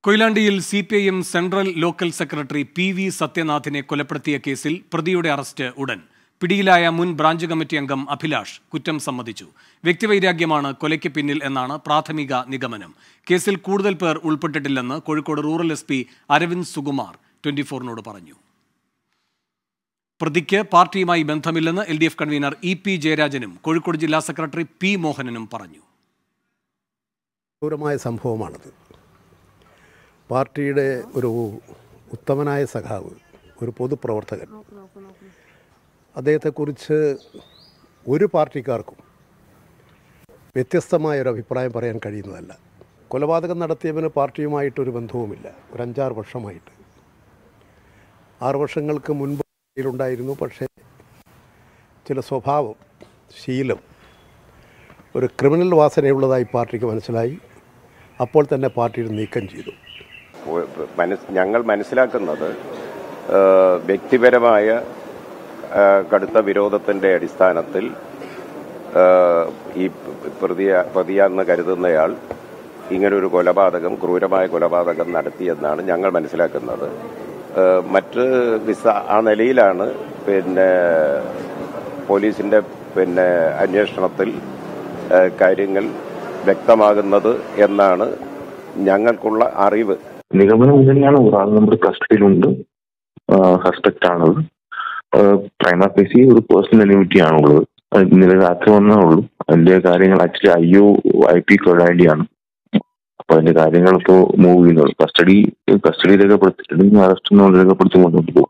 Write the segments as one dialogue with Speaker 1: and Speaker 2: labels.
Speaker 1: കൊയിലാണ്ടിയിൽ C P I M central local secretary P V സത്യനാഥിനെ കൊലപ്പെടുത്തിയ കേസിൽ പ്രതിയുടെ അറസ്റ്റ് ഉടൻ പിടിയിലായ മുൻ ബ്രാഞ്ച് കമ്മിറ്റി അംഗം അഭിലാഷ് കുറ്റം സമ്മതിച്ചു വ്യക്തിവൈരാഗ്യമാണ് കൊലയ്ക്ക് പിന്നിൽ എന്നാണ് പ്രാഥമിക നിഗമനം കേസിൽ കൂടുതൽ പേർ ഉൾപ്പെട്ടിട്ടില്ലെന്ന് Kozhikode rural S P Aravind Sukumar twenty ഫോറിനോട് പറഞ്ഞു പ്രതിക്ക് പാർട്ടിയുമായി ബന്ധമില്ലെന്ന് L D F convener E P ജയരാജനും കോഴിക്കോട് ജില്ലാ സെക്രട്ടറി പി മോഹനനും പറഞ്ഞു
Speaker 2: ക്രൂരമായ സംഭവമാണത് പാർട്ടിയുടെ ഒരു ഉത്തമനായ സഖാവ് ഒരു പൊതുപ്രവർത്തകൻ അദ്ദേഹത്തെക്കുറിച്ച് ഒരു പാർട്ടിക്കാർക്കും വ്യത്യസ്തമായ ഒരു അഭിപ്രായം പറയാൻ കഴിയുന്നതല്ല കൊലപാതകം നടത്തിയവന് പാർട്ടിയുമായിട്ടൊരു ബന്ധവുമില്ല ഒരു അഞ്ചാറ് വർഷമായിട്ട് ആറ് വർഷങ്ങൾക്ക് മുൻപ് ഉണ്ടായിരുന്നു പക്ഷേ ചില സ്വഭാവം ശീലം ഒരു ക്രിമിനൽ വാസനയുള്ളതായി പാർട്ടിക്ക് മനസ്സിലായി അപ്പോൾ തന്നെ പാർട്ടിയിൽ നീക്കം ചെയ്തു
Speaker 3: മനസ് ഞങ്ങൾ മനസ്സിലാക്കുന്നത് ആ, വ്യക്തിപരമായ ആ, കടുത്ത വിരോധത്തിന്റെ അടിസ്ഥാനത്തിൽ ആ, ഈ പ്രതിയ പ്രതിയാണെന്ന് കരുതുന്നയാൾ ഇങ്ങനൊരു കൊലപാതകം ക്രൂരമായ കൊലപാതകം നടത്തിയെന്നാണ് ഞങ്ങൾ മനസ്സിലാക്കുന്നത് ആ, മറ്റ് വിസ ആ നിലയിലാണ് പിന്നെ പോലീസിന്റെ പിന്നെ അന്വേഷണത്തിൽ ആ, കാര്യങ്ങൾ വ്യക്തമാകുന്നത് എന്നാണ് ഞങ്ങൾക്കുള്ള അറിവ്
Speaker 4: നിഗമനം തന്നെയാണ് ഒരാൾ നമ്മുടെ കസ്റ്റഡിയിലുണ്ട് സസ്പെക്ട് ആണത് പ്രൈമ ഫേസി ഒരു പേഴ്സണൽ അനിമിറ്റി ആണുള്ളത് അത് ഇന്നലെ രാത്രി വന്നേ ഉള്ളൂ അതിന്റെ കാര്യങ്ങൾ actually I O I P കൊഴാണ്ടിയാണ് അപ്പൊ അതിന്റെ കാര്യങ്ങൾ ഇപ്പോൾ മൂവ് ചെയ്യുന്നത് കസ്റ്റഡി കസ്റ്റഡി രേഖപ്പെടുത്തിയിട്ടുണ്ട് അറസ്റ്റ് ഒന്നും രേഖപ്പെടുത്തി മുന്നോട്ട് പോകും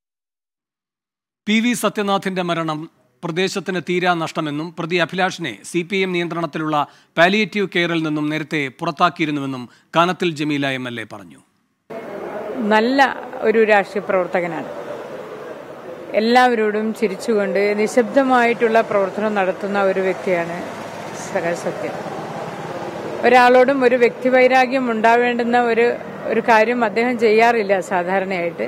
Speaker 1: പി വി സത്യനാഥിന്റെ മരണം പ്രദേശത്തിന് തീരാ നഷ്ടമെന്നും പ്രതി അഭിലാഷിനെ സി പി എം നിയന്ത്രണത്തിലുള്ള പാലിയേറ്റീവ് കെയറിൽ നിന്നും നേരത്തെ പുറത്താക്കിയിരുന്നുവെന്നും Kanathil Jameela M L A പറഞ്ഞു
Speaker 5: നല്ല ഒരു രാഷ്ട്രീയ പ്രവർത്തകനാണ് എല്ലാവരോടും ചിരിച്ചുകൊണ്ട് നിശബ്ദമായിട്ടുള്ള പ്രവർത്തനം നടത്തുന്ന ഒരു വ്യക്തിയാണ് സഖാ സത്യം ഒരാളോടും ഒരു വ്യക്തിവൈരാഗ്യം ഉണ്ടാവേണ്ടുന്ന ഒരു ഒരു കാര്യം അദ്ദേഹം ചെയ്യാറില്ല സാധാരണയായിട്ട്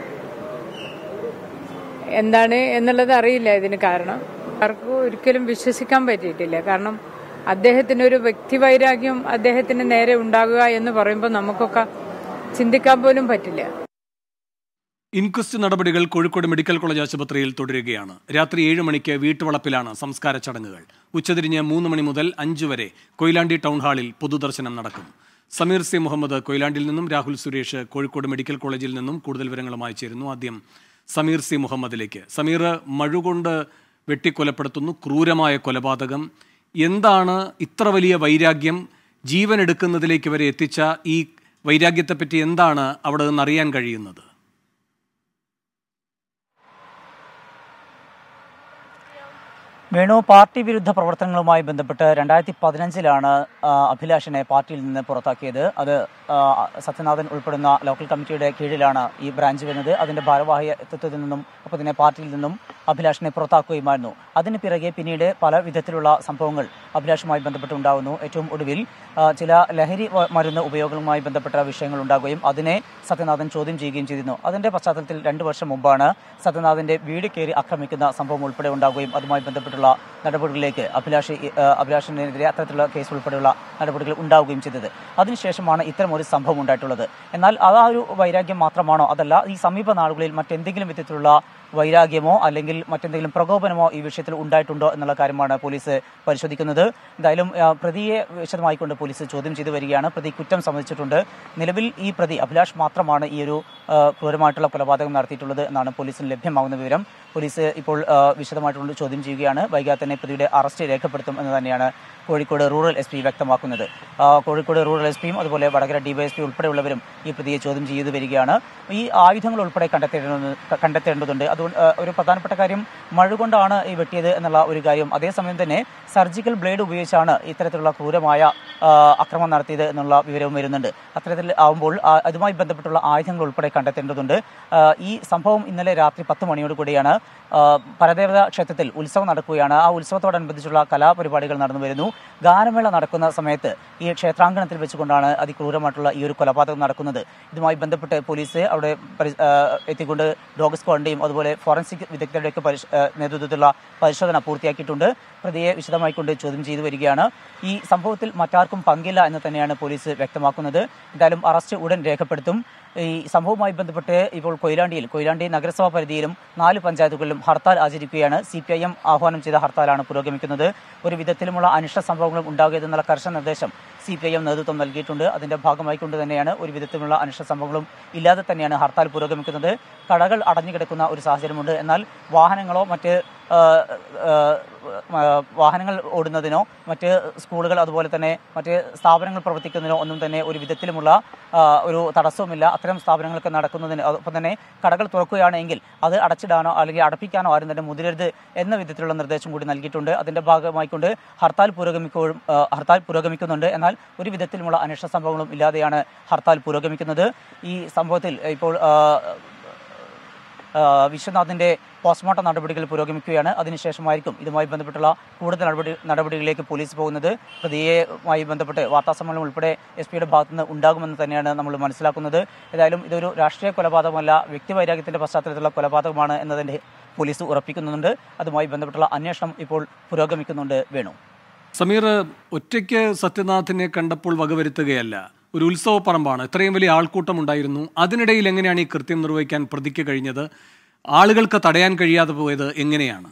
Speaker 5: എന്താണ് എന്നുള്ളത് അറിയില്ല ഇതിന് കാരണം ആർക്കും ഒരിക്കലും വിശ്വസിക്കാൻ പറ്റിയിട്ടില്ല കാരണം അദ്ദേഹത്തിന് ഒരു വ്യക്തിവൈരാഗ്യം അദ്ദേഹത്തിന് നേരെ ഉണ്ടാകുക എന്ന് പറയുമ്പോൾ നമുക്കൊക്കെ ചിന്തിക്കാൻ പോലും പറ്റില്ല
Speaker 1: ഇൻക്വസ്റ്റ് നടപടികൾ കോഴിക്കോട് മെഡിക്കൽ കോളേജ് ആശുപത്രിയിൽ തുടരുകയാണ് രാത്രി ഏഴ് മണിക്ക് വീട്ടുവളപ്പിലാണ് സംസ്കാര ചടങ്ങുകൾ ഉച്ചതിരിഞ്ഞ് മൂന്ന് മണി മുതൽ അഞ്ചു വരെ കൊയിലാണ്ടി ടൗൺ ഹാളിൽ പൊതുദർശനം നടക്കും സമീർ സി മുഹമ്മദ് കൊയിലാണ്ടിൽ നിന്നും രാഹുൽ സുരേഷ് കോഴിക്കോട് മെഡിക്കൽ കോളേജിൽ നിന്നും കൂടുതൽ വിവരങ്ങളുമായി ചേരുന്നു ആദ്യം സമീർ സി മുഹമ്മദിലേക്ക് സമീർ മഴുകൊണ്ട് വെട്ടിക്കൊലപ്പെടുത്തുന്നു ക്രൂരമായ കൊലപാതകം എന്താണ് ഇത്ര വലിയ വൈരാഗ്യം ജീവൻ എടുക്കുന്നതിലേക്ക് വരെ എത്തിച്ച ഈ വൈരാഗ്യത്തെപ്പറ്റി എന്താണ് അവിടെ നിന്ന് അറിയാൻ കഴിയുന്നത്
Speaker 6: വേണു പാർട്ടി വിരുദ്ധ പ്രവർത്തനങ്ങളുമായി ബന്ധപ്പെട്ട് രണ്ടായിരത്തി പതിനഞ്ചിലാണ് അഭിലാഷിനെ പാർട്ടിയിൽ നിന്ന് പുറത്താക്കിയത് അത് ആ, സത്യനാഥൻ ഉൾപ്പെടുന്ന ലോക്കൽ കമ്മിറ്റിയുടെ കീഴിലാണ് ഈ ബ്രാഞ്ച് വരുന്നത് അതിന്റെ ഭാരവാഹിത്വത്തിൽ നിന്നും ഒപ്പം തന്നെ പാർട്ടിയിൽ നിന്നും അഭിലാഷിനെ പുറത്താക്കുകയുമായിരുന്നു അതിന് പിറകെ പിന്നീട് പല വിധത്തിലുള്ള സംഭവങ്ങൾ അഭിലാഷുമായി ബന്ധപ്പെട്ടുണ്ടാകുന്നു ഏറ്റവും ഒടുവിൽ ആ, ചില ലഹരി വ- മരുന്ന് ഉപയോഗങ്ങളുമായി ബന്ധപ്പെട്ട വിഷയങ്ങൾ ഉണ്ടാകുകയും അതിനെ സത്യനാഥൻ ചോദ്യം ചെയ്യുകയും ചെയ്തിരുന്നു അതിന്റെ പശ്ചാത്തലത്തിൽ രണ്ടു വർഷം മുമ്പാണ് സത്യനാഥന്റെ വീട് കയറി ആക്രമിക്കുന്ന സംഭവം ഉൾപ്പെടെ ഉണ്ടാകുകയും അതുമായി ബന്ധപ്പെട്ടുള്ള നടപടികളിലേക്ക് അഭിലാഷ് ആ, അഭിലാഷിനെതിരെ അത്തരത്തിലുള്ള കേസ് ഉൾപ്പെടെയുള്ള നടപടികൾ ഉണ്ടാവുകയും ചെയ്തത് അതിനുശേഷമാണ് ഇത്തരം ഒരു സംഭവം ഉണ്ടായിട്ടുള്ളത് എന്നാൽ അത് ആ ഒരു വൈരാഗ്യം മാത്രമാണോ അതല്ല ഈ സമീപ നാളുകളിൽ മറ്റെന്തെങ്കിലും വിധത്തിലുള്ള വൈരാഗ്യമോ അല്ലെങ്കിൽ മറ്റെന്തെങ്കിലും പ്രകോപനമോ ഈ വിഷയത്തിൽ ഉണ്ടായിട്ടുണ്ടോ എന്നുള്ള കാര്യമാണ് പോലീസ് പരിശോധിക്കുന്നത് എന്തായാലും ആ, പ്രതിയെ വിശദമായിക്കൊണ്ട് പോലീസ് ചോദ്യം ചെയ്തു വരികയാണ് പ്രതി കുറ്റം സമ്മതിച്ചിട്ടുണ്ട് നിലവിൽ ഈ പ്രതി അഭിലാഷ് മാത്രമാണ് ഈ ഒരു ആ, ക്രൂരമായിട്ടുള്ള കൊലപാതകം നടത്തിയിട്ടുള്ളത് എന്നാണ് പോലീസിന് ലഭ്യമാകുന്ന വിവരം പോലീസ് ഇപ്പോൾ ആ, വിശദമായിട്ടുള്ള ചോദ്യം ചെയ്യുകയാണ് വൈകാതെ തന്നെ പ്രതിയുടെ അറസ്റ്റ് രേഖപ്പെടുത്തും എന്ന് തന്നെയാണ് കോഴിക്കോട് റൂറൽ എസ് പി വ്യക്തമാക്കുന്നത് ആ, കോഴിക്കോട് റൂറൽ എസ് പിയും അതുപോലെ വടകര ഡിവൈഎസ്പി ഉൾപ്പെടെയുള്ളവരും ഈ പ്രതിയെ ചോദ്യം ചെയ്തു വരികയാണ് ഈ ആയുധങ്ങൾ ഉൾപ്പെടെ കണ്ടെത്തേണ്ടത് കണ്ടെത്തേണ്ടതുണ്ട് അതുകൊണ്ട് ആ, ഒരു പ്രധാനപ്പെട്ട കാര്യം മഴ കൊണ്ടാണ് ഈ വെട്ടിയത് എന്നുള്ള ഒരു കാര്യം അതേസമയം തന്നെ സർജിക്കൽ ബ്ലേഡ് ഉപയോഗിച്ചാണ് ഇത്തരത്തിലുള്ള ക്രൂരമായ ആ, അക്രമം നടത്തിയത് എന്നുള്ള വിവരവും വരുന്നുണ്ട് അത്തരത്തിൽ ആവുമ്പോൾ ആ, അതുമായി ബന്ധപ്പെട്ടുള്ള ആയുധങ്ങൾ ഉൾപ്പെടെ കണ്ടെത്തേണ്ടതുണ്ട് ആ, ഈ സംഭവം ഇന്നലെ രാത്രി പത്ത് മണിയോട് കൂടിയാണ് ആ, പരദേവത ക്ഷേത്രത്തിൽ ഉത്സവം നടക്കുകയാണ് ആ ഉത്സവത്തോടനുബന്ധിച്ചുള്ള കലാപരിപാടികൾ നടന്നു വരുന്നു ഗാനമേള നടക്കുന്ന സമയത്ത് ഈ ക്ഷേത്രാങ്കണത്തിൽ വെച്ചുകൊണ്ടാണ് അതിക്രൂരമായിട്ടുള്ള ഈ ഒരു കൊലപാതകം നടക്കുന്നത് ഇതുമായി ബന്ധപ്പെട്ട് പോലീസ് അവിടെ പരി- ആ, എത്തിക്കൊണ്ട് ഡോഗ് സ്ക്വാഡിന്റെയും അതുപോലെ ഫോറൻസിക് വിദഗ്ധരുടെയൊക്കെ പരിശ- ആ, നേതൃത്വത്തിലുള്ള പരിശോധന പൂർത്തിയാക്കിയിട്ടുണ്ട് പ്രതിയെ വിശദമായിക്കൊണ്ട് ചോദ്യം ചെയ്തു വരികയാണ് ഈ സംഭവത്തിൽ മറ്റാർക്കും പങ്കില്ല എന്ന് തന്നെയാണ് പോലീസ് വ്യക്തമാക്കുന്നത് എന്തായാലും അറസ്റ്റ് ഉടൻ രേഖപ്പെടുത്തും ഈ സംഭവവുമായി ബന്ധപ്പെട്ട് ഇപ്പോൾ കൊയിലാണ്ടിയിൽ കൊയിലാണ്ടി നഗരസഭാ പരിധിയിലും നാല് പഞ്ചായത്തുകളിലും ഹർത്താൽ ആചരിക്കുകയാണ് സി പി ഐ എം ആഹ്വാനം ചെയ്ത ഹർത്താലാണ് പുരോഗമിക്കുന്നത് ഒരു വിധത്തിലുമുള്ള അനിഷ്ട സംഭവങ്ങളും ഉണ്ടാകരുതെന്നുള്ള കർശന നിർദ്ദേശം സി പി ഐ എം നേതൃത്വം നൽകിയിട്ടുണ്ട് അതിന്റെ ഭാഗമായിക്കൊണ്ട് തന്നെയാണ് ഒരു വിധത്തിലുള്ള അനിഷ്ട സംഭവങ്ങളും ഇല്ലാതെ തന്നെയാണ് ഹർത്താൽ പുരോഗമിക്കുന്നത് കടകൾ അടഞ്ഞുകിടക്കുന്ന ഒരു സാഹചര്യമുണ്ട് എന്നാൽ വാഹനങ്ങളോ മറ്റ് ആ, ആ, ആ, വാഹനങ്ങൾ ഓടുന്നതിനോ മറ്റ് സ്കൂളുകൾ അതുപോലെ തന്നെ മറ്റ് സ്ഥാപനങ്ങൾ പ്രവർത്തിക്കുന്നതിനോ ഒന്നും തന്നെ ഒരു വിധത്തിലുമുള്ള ആ, ഒരു തടസ്സവുമില്ല അത്തരം സ്ഥാപനങ്ങളൊക്കെ നടക്കുന്നതിന് ഒപ്പം തന്നെ കടകൾ തുറക്കുകയാണെങ്കിൽ അത് അടച്ചിടാനോ അല്ലെങ്കിൽ അടപ്പിക്കാനോ ആരും തന്നെ മുതിരരുത് എന്ന വിധത്തിലുള്ള നിർദ്ദേശം കൂടി നൽകിയിട്ടുണ്ട് അതിന്റെ ഭാഗമായിക്കൊണ്ട് ഹർത്താൽ പുരോഗമിക്കുകയും ആ, ഹർത്താൽ പുരോഗമിക്കുന്നുണ്ട് എന്നാൽ ഒരു വിധത്തിലുമുള്ള അനിഷ്ട സംഭവങ്ങളും ഇല്ലാതെയാണ് ഹർത്താൽ പുരോഗമിക്കുന്നത് ഈ സംഭവത്തിൽ ഇപ്പോൾ ആ, ആ, വിശ്വനാഥിന്റെ പോസ്റ്റ്മോർട്ടം നടപടികൾ പുരോഗമിക്കുകയാണ് അതിനുശേഷമായിരിക്കും ഇതുമായി ബന്ധപ്പെട്ടുള്ള കൂടുതൽ നടപടി നടപടികളിലേക്ക് പോലീസ് പോകുന്നത് പ്രതിയുമായി ബന്ധപ്പെട്ട് വാർത്താസമ്മേളനം ഉൾപ്പെടെ എസ് പിയുടെ ഭാഗത്തുനിന്ന് ഉണ്ടാകുമെന്ന് തന്നെയാണ് നമ്മൾ മനസ്സിലാക്കുന്നത് ഏതായാലും ഇതൊരു രാഷ്ട്രീയ കൊലപാതകമല്ല വ്യക്തിവൈരാഗ്യത്തിന്റെ പശ്ചാത്തലത്തിലുള്ള കൊലപാതകമാണ് എന്നതിന്റെ പോലീസ് ഉറപ്പിക്കുന്നുണ്ട് അതുമായി ബന്ധപ്പെട്ടുള്ള അന്വേഷണം ഇപ്പോൾ പുരോഗമിക്കുന്നുണ്ട് വേണു
Speaker 1: സമീർ ഒറ്റയ്ക്ക് സത്യനാഥിനെ കണ്ടപ്പോൾ വകവരുത്തുകയല്ല ഒരു ഉത്സവപ്പറമ്പാണ് ഇത്രയും വലിയ ആൾക്കൂട്ടം ഉണ്ടായിരുന്നു അതിനിടയിൽ എങ്ങനെയാണ് ഈ കൃത്യം നിർവഹിക്കാൻ പ്രതിക്ക് കഴിഞ്ഞത് ആളുകൾക്ക് തടയാൻ കഴിയാതെ പോയത് എങ്ങനെയാണ്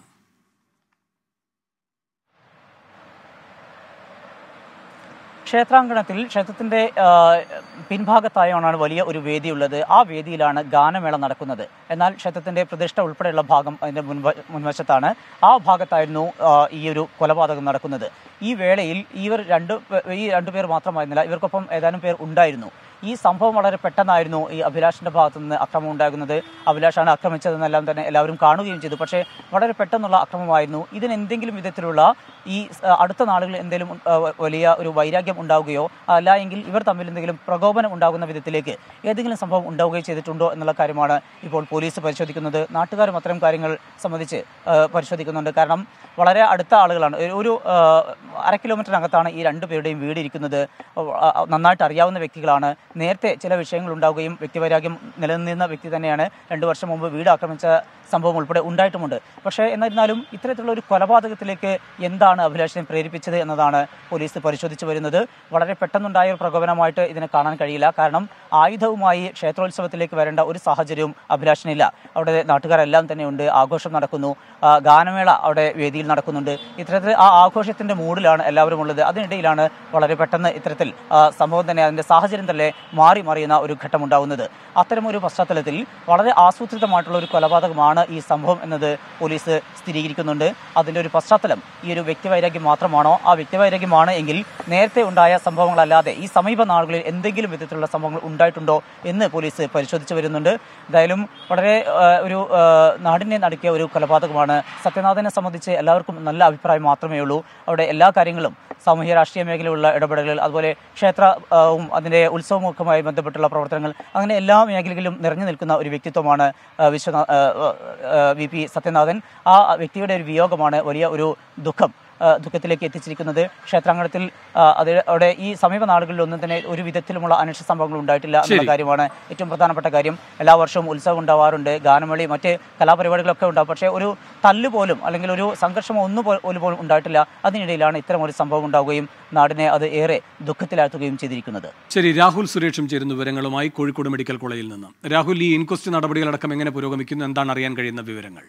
Speaker 6: ക്ഷേത്രാങ്കണത്തിൽ ക്ഷേത്രത്തിന്റെ ആ, പിൻഭാഗത്തായാണ് വലിയ ഒരു വേദിയുള്ളത് ആ വേദിയിലാണ് ഗാനമേള നടക്കുന്നത് എന്നാൽ ക്ഷേത്രത്തിന്റെ പ്രതിഷ്ഠ ഉൾപ്പെടെയുള്ള ഭാഗം അതിന്റെ മുൻവ മുൻവശത്താണ് ആ ഭാഗത്തായിരുന്നു ആ, ഈ ഒരു കൊലപാതകം നടക്കുന്നത് ഈ വേളയിൽ ഇവർ രണ്ട് പേ- ഈ രണ്ടുപേർ മാത്രമായിരുന്നില്ല ഇവർക്കൊപ്പം ഏതാനും പേർ ഉണ്ടായിരുന്നു ഈ സംഭവം വളരെ പെട്ടെന്നായിരുന്നു ഈ അഭിലാഷിന്റെ ഭാഗത്തു നിന്ന് അക്രമം ഉണ്ടാകുന്നത് അഭിലാഷാണ് ആക്രമിച്ചതെന്നെല്ലാം തന്നെ എല്ലാവരും കാണുകയും ചെയ്തു പക്ഷേ വളരെ പെട്ടെന്നുള്ള അക്രമമായിരുന്നു ഇതിന് എന്തെങ്കിലും വിധത്തിലുള്ള ഈ ആ, അടുത്ത നാളുകളിൽ എന്തെങ്കിലും ആ, വലിയ ഒരു വൈരാഗ്യം ഉണ്ടാവുകയോ അല്ല എങ്കിൽ ഇവർ തമ്മിൽ എന്തെങ്കിലും പ്രകോപനം ഉണ്ടാകുന്ന വിധത്തിലേക്ക് ഏതെങ്കിലും സംഭവം ഉണ്ടാവുകയോ ചെയ്തിട്ടുണ്ടോ എന്നുള്ള കാര്യമാണ് ഇപ്പോൾ പോലീസ് പരിശോധിക്കുന്നത് നാട്ടുകാരും അത്തരം കാര്യങ്ങൾ സംബന്ധിച്ച് ആ, പരിശോധിക്കുന്നുണ്ട് കാരണം വളരെ അടുത്ത ആളുകളാണ് ഒരു- ഒരു ആ, അര കിലോമീറ്ററിനകത്താണ് ഈ രണ്ടു പേരുടെയും വീട് ഇരിക്കുന്നത് ആ, നന്നായിട്ട് അറിയാവുന്ന വ്യക്തികളാണ് നേരത്തെ ചില വിഷയങ്ങൾ ഉണ്ടാവുകയും വ്യക്തിവൈരാഗ്യം നിലനിന്നിരുന്ന വ്യക്തി തന്നെയാണ് രണ്ടു വർഷം മുമ്പ് വീട് ആക്രമിച്ച സംഭവം ഉൾപ്പെടെ ഉണ്ടായിട്ടുമുണ്ട് പക്ഷേ എന്നിരുന്നാലും ഇത്തരത്തിലുള്ള ഒരു കൊലപാതകത്തിലേക്ക് എന്താണ് അഭിലാഷിനെ പ്രേരിപ്പിച്ചത് എന്നതാണ് പോലീസ് പരിശോധിച്ചു വരുന്നത് വളരെ പെട്ടെന്നുണ്ടായ ഒരു പ്രകോപനമായിട്ട് ഇതിനെ കാണാൻ കഴിയില്ല കാരണം ആയുധവുമായി ക്ഷേത്രോത്സവത്തിലേക്ക് വരേണ്ട ഒരു സാഹചര്യവും അഭിലാഷിനില്ല അവിടെ നാട്ടുകാരെല്ലാം തന്നെ ഉണ്ട് ആഘോഷം നടക്കുന്നു ആ, ഗാനമേള അവിടെ വേദിയിൽ നടക്കുന്നുണ്ട് ഇത്തരത്തിൽ ആ ആഘോഷത്തിന്റെ മൂഡിലാണ് എല്ലാവരും ഉള്ളത് അതിനിടയിലാണ് വളരെ പെട്ടെന്ന് ഇത്തരത്തിൽ ആ, സംഭവം തന്നെ അതിന്റെ സാഹചര്യം തന്നെ മാറി മറിയുന്ന ഒരു ഘട്ടം ഉണ്ടാവുന്നത് അത്തരം ഒരു പശ്ചാത്തലത്തിൽ വളരെ ആസൂത്രിതമായിട്ടുള്ള ഒരു കൊലപാതകമാണ് ഈ സംഭവം എന്നത് പോലീസ് സ്ഥിരീകരിക്കുന്നുണ്ട് അതിന്റെ ഒരു പശ്ചാത്തലം ഈ ഒരു വ്യക്തിവൈരാഗ്യം മാത്രമാണോ ആ വ്യക്തിവൈരാഗ്യമാണ് എങ്കിൽ നേരത്തെ ഉണ്ടായ സംഭവങ്ങളല്ലാതെ ഈ സമീപ നാളുകളിൽ എന്തെങ്കിലും വിധത്തിലുള്ള സംഭവങ്ങൾ ഉണ്ടായിട്ടുണ്ടോ എന്ന് പോലീസ് പരിശോധിച്ചു വരുന്നുണ്ട് എന്തായാലും വളരെ ആ, ഒരു ആ, നാടിനെ നടുക്കിയ ഒരു കൊലപാതകമാണ് സത്യനാഥനെ സംബന്ധിച്ച് എല്ലാവർക്കും നല്ല അഭിപ്രായം മാത്രമേ ഉള്ളൂ അവിടെ എല്ലാ കാര്യങ്ങളും സാമൂഹ്യ രാഷ്ട്രീയ മേഖലയിലുള്ള ഇടപെടലുകൾ അതുപോലെ ക്ഷേത്രവും അതിന്റെ ഉത്സവമൊക്കെയുമായി ബന്ധപ്പെട്ടുള്ള പ്രവർത്തനങ്ങൾ അങ്ങനെ എല്ലാ മേഖലകളിലും നിറഞ്ഞു നിൽക്കുന്ന ഒരു വ്യക്തിത്വമാണ് ആ, വിശ്വനാ ആ, ആ, വി പി സത്യനാഥൻ ആ വ്യക്തിയുടെ ഒരു വിയോഗമാണ് വലിയ ഒരു ദുഃഖം ആ, ദുഃഖത്തിലേക്ക് എത്തിച്ചിരിക്കുന്നത് ക്ഷേത്രാങ്കണത്തിൽ ആ, അത് അവിടെ ഈ സമീപ നാളുകളിലൊന്നും തന്നെ ഒരു വിധത്തിലുമുള്ള അനിഷ്ട സംഭവങ്ങൾ ഉണ്ടായിട്ടില്ല എന്നുള്ള
Speaker 1: ശരി.
Speaker 6: കാര്യമാണ് ഏറ്റവും പ്രധാനപ്പെട്ട കാര്യം എല്ലാ വർഷവും ഉത്സവം ഉണ്ടാവാറുണ്ട് ഗാനമേളി മറ്റ് കലാപരിപാടികളൊക്കെ ഉണ്ടാവും പക്ഷേ ഒരു തല്ല് പോലും അല്ലെങ്കിൽ ഒരു സംഘർഷമോ ഒന്നും പോ- പോലും പോലും ഉണ്ടായിട്ടില്ല അതിനിടയിലാണ് ഇത്തരം ഒരു സംഭവം ഉണ്ടാവുകയും നാടിനെ അത് ഏറെ ദുഃഖത്തിലാഴ്ത്തുകയും ചെയ്തിരിക്കുന്നത്
Speaker 1: ശരി രാഹുൽ സുരേഷും ചേരുന്ന വിവരങ്ങളുമായി കോഴിക്കോട് മെഡിക്കൽ കോളേജിൽ നിന്ന് രാഹുൽ ഈ ഇൻക്വസ്റ്റ് നടപടികളടക്കം എങ്ങനെ പുരോഗമിക്കുന്നു എന്താണ് അറിയാൻ കഴിയുന്ന വിവരങ്ങൾ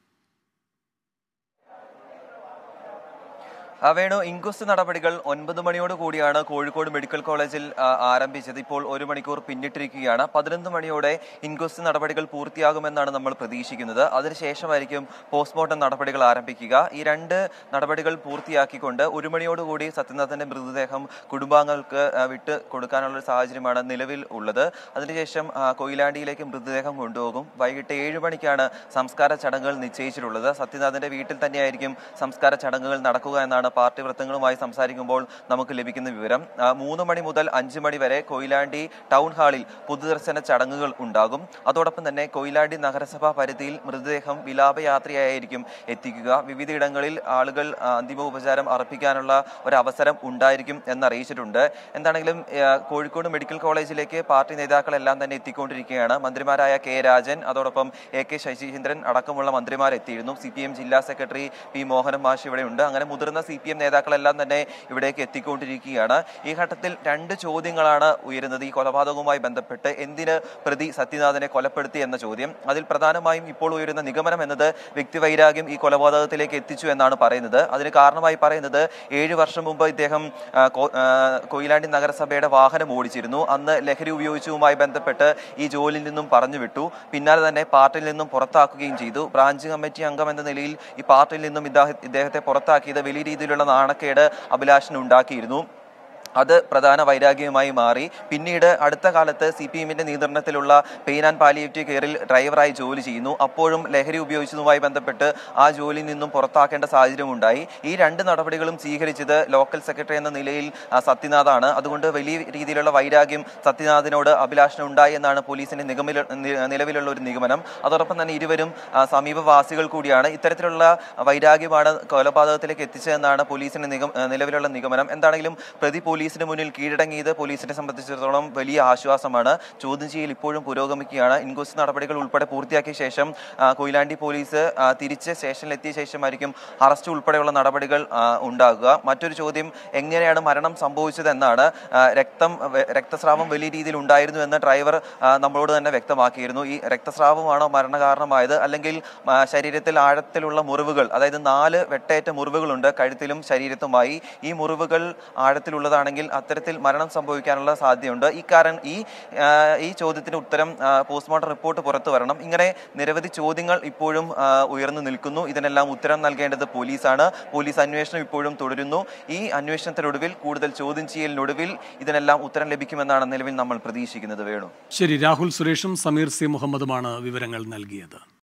Speaker 7: ആ, വേണു ഇൻക്വസ്റ്റ് നടപടികൾ ഒൻപത് മണിയോട് കൂടിയാണ് കോഴിക്കോട് മെഡിക്കൽ കോളേജിൽ ആ, ആരംഭിച്ചത് ഇപ്പോൾ ഒരു മണിക്കൂർ പിന്നിട്ടിരിക്കുകയാണ് പതിനൊന്ന് മണിയോടെ ഇൻക്വസ്റ്റ് നടപടികൾ പൂർത്തിയാകുമെന്നാണ് നമ്മൾ പ്രതീക്ഷിക്കുന്നത് അതിനുശേഷമായിരിക്കും പോസ്റ്റ്മോർട്ടം നടപടികൾ ആരംഭിക്കുക ഈ രണ്ട് നടപടികൾ പൂർത്തിയാക്കിക്കൊണ്ട് ഒരു മണിയോടുകൂടി സത്യനാഥന്റെ മൃതദേഹം കുടുംബാംഗങ്ങൾക്ക് ആ, വിട്ട് കൊടുക്കാനുള്ള ഒരു സാഹചര്യമാണ് നിലവിൽ ഉള്ളത് അതിനുശേഷം ആ, കൊയിലാണ്ടിയിലേക്ക് മൃതദേഹം കൊണ്ടുപോകും വൈകിട്ട് ഏഴ് മണിക്കാണ് സംസ്കാര ചടങ്ങുകൾ നിശ്ചയിച്ചിട്ടുള്ളത് സത്യനാഥന്റെ വീട്ടിൽ തന്നെയായിരിക്കും സംസ്കാര ചടങ്ങുകൾ നടക്കുക എന്നാണ് പാർട്ടി വൃത്തങ്ങളുമായി സംസാരിക്കുമ്പോൾ നമുക്ക് ലഭിക്കുന്ന വിവരം ആ, മൂന്ന് മണി മുതൽ അഞ്ച് മണി വരെ കൊയിലാണ്ടി ടൗൺ ഹാളിൽ പൊതുദർശന ചടങ്ങുകൾ ഉണ്ടാകും അതോടൊപ്പം തന്നെ കൊയിലാണ്ടി നഗരസഭാ പരിധിയിൽ മൃതദേഹം വിലാപയാത്രയായിരിക്കും എത്തിക്കുക വിവിധയിടങ്ങളിൽ ആളുകൾ ആ, അന്തിമ ഉപചാരം അർപ്പിക്കാനുള്ള ഒരു അവസരം ഉണ്ടായിരിക്കും എന്നറിയിച്ചിട്ടുണ്ട് എന്താണെങ്കിലും ആ, കോഴിക്കോട് മെഡിക്കൽ കോളേജിലേക്ക് പാർട്ടി നേതാക്കളെല്ലാം തന്നെ എത്തിക്കൊണ്ടിരിക്കുകയാണ് മന്ത്രിമാരായ കെ രാജൻ അതോടൊപ്പം എ കെ ശശീന്ദ്രൻ അടക്കമുള്ള മന്ത്രിമാർ എത്തിയിരുന്നു സി പി എം ജില്ലാ സെക്രട്ടറി പി മോഹനൻ മാഷ് ഇവിടെയുണ്ട് അങ്ങനെ മുതിർന്ന സി പി എം നേതാക്കളെല്ലാം തന്നെ ഇവിടേക്ക് എത്തിക്കൊണ്ടിരിക്കുകയാണ് ഈ ഘട്ടത്തിൽ രണ്ട് ചോദ്യങ്ങളാണ് ഉയരുന്നത് ഈ കൊലപാതകവുമായി ബന്ധപ്പെട്ട് എന്തിന് പ്രതി സത്യനാഥനെ കൊലപ്പെടുത്തി എന്ന ചോദ്യം അതിൽ പ്രധാനമായും ഇപ്പോൾ ഉയരുന്ന നിഗമനം എന്നത് വ്യക്തിവൈരാഗ്യം ഈ കൊലപാതകത്തിലേക്ക് എത്തിച്ചു എന്നാണ് പറയുന്നത് അതിന് കാരണമായി പറയുന്നത് ഏഴ് വർഷം മുമ്പ് ഇദ്ദേഹം ആ, കോ- ആ, കൊയിലാണ്ടി നഗരസഭയുടെ വാഹനം ഓടിച്ചിരുന്നു അന്ന് ലഹരി ഉപയോഗിച്ചതുമായി ബന്ധപ്പെട്ട് ഈ ജോലിയിൽ നിന്നും പറഞ്ഞു വിട്ടു പിന്നാലെ തന്നെ പാർട്ടിയിൽ നിന്നും പുറത്താക്കുകയും ചെയ്തു ബ്രാഞ്ച് കമ്മിറ്റി അംഗം എന്ന നിലയിൽ ഈ പാർട്ടിയിൽ നിന്നും ഇദ്ദേഹ- ഇദ്ദേഹത്തെ പുറത്താക്കിയത് വലിയ രീതിയിലുള്ള നാണക്കേട് അഭിലാഷിന് ഉണ്ടാക്കിയിരുന്നു അത് പ്രധാന വൈരാഗ്യമായി മാറി പിന്നീട് അടുത്ത കാലത്ത് സി പി എമ്മിന്റെ നിയന്ത്രണത്തിലുള്ള പെയിൻ ആൻഡ് പാലിയേറ്റീവ് കെയറിൽ ഡ്രൈവറായി ജോലി ചെയ്യുന്നു അപ്പോഴും ലഹരി ഉപയോഗിച്ചതുമായി ബന്ധപ്പെട്ട് ആ ജോലിയിൽ നിന്നും പുറത്താക്കേണ്ട സാഹചര്യം ഉണ്ടായി ഈ രണ്ട് നടപടികളും സ്വീകരിച്ചത് ലോക്കൽ സെക്രട്ടറി എന്ന നിലയിൽ ആ, സത്യനാഥാണ് അതുകൊണ്ട് വലിയ രീതിയിലുള്ള വൈരാഗ്യം സത്യനാഥിനോട് അഭിലാഷന് ഉണ്ടായി എന്നാണ് പോലീസിന്റെ നിഗമില നി- നിലവിലുള്ള ഒരു നിഗമനം അതോടൊപ്പം തന്നെ ഇരുവരും ആ, സമീപവാസികൾ കൂടിയാണ് ഇത്തരത്തിലുള്ള വൈരാഗ്യമാണ് കൊലപാതകത്തിലേക്ക് എത്തിച്ചതെന്നാണ് പോലീസിന്റെ നിഗം നിലവിലുള്ള നിഗമനം എന്താണെങ്കിലും പ്രതി പോലീസിന് മുന്നിൽ കീഴടങ്ങിയത് പോലീസിനെ സംബന്ധിച്ചിടത്തോളം വലിയ ആശ്വാസമാണ് ചോദ്യം ചെയ്യൽ ഇപ്പോഴും പുരോഗമിക്കുകയാണ് ഇൻക്വസ്റ്റ് നടപടികൾ ഉൾപ്പെടെ പൂർത്തിയാക്കിയ ശേഷം ആ, കൊയിലാണ്ടി പോലീസ് ആ, തിരിച്ച് സ്റ്റേഷനിലെത്തിയ ശേഷമായിരിക്കും അറസ്റ്റ് ഉൾപ്പെടെയുള്ള നടപടികൾ ആ, ഉണ്ടാകുക മറ്റൊരു ചോദ്യം എങ്ങനെയാണ് മരണം സംഭവിച്ചതെന്നാണ് ആ, രക്തം വെ- രക്തസ്രാവം വലിയ രീതിയിൽ ഉണ്ടായിരുന്നു എന്ന് ഡ്രൈവർ ആ, നമ്മളോട് തന്നെ വ്യക്തമാക്കിയിരുന്നു ഈ രക്തസ്രാവമാണോ മരണകാരണമായത് അല്ലെങ്കിൽ ആ, ശരീരത്തിൽ ആഴത്തിലുള്ള മുറിവുകൾ അതായത് നാല് വെട്ടേറ്റ മുറിവുകളുണ്ട് കഴുത്തിലും ശരീരത്തുമായി ഈ മുറിവുകൾ ആഴത്തിലുള്ളതാണെങ്കിൽ അത്തരത്തിൽ മരണം സംഭവിക്കാനുള്ള സാധ്യതയുണ്ട് ഈ കാരണം ഈ ആ, ഈ ചോദ്യത്തിന് ഉത്തരം ആ, പോസ്റ്റ്മോർട്ടം റിപ്പോർട്ട് പുറത്തു വരണം ഇങ്ങനെ നിരവധി ചോദ്യങ്ങൾ ഇപ്പോഴും ആ, ഉയർന്നു നിൽക്കുന്നു ഇതിനെല്ലാം ഉത്തരം നൽകേണ്ടത് പോലീസാണ് പോലീസ് അന്വേഷണം ഇപ്പോഴും തുടരുന്നു ഈ അന്വേഷണത്തിനൊടുവിൽ കൂടുതൽ ചോദ്യം ചെയ്യലിനൊടുവിൽ ഇതിനെല്ലാം ഉത്തരം ലഭിക്കുമെന്നാണ് നിലവിൽ നമ്മൾ പ്രതീക്ഷിക്കുന്നത് വേണു
Speaker 1: ശരി രാഹുൽ സുരേഷും സമീർ സി മുഹമ്മദുമാണ് വിവരങ്ങൾ നൽകിയത്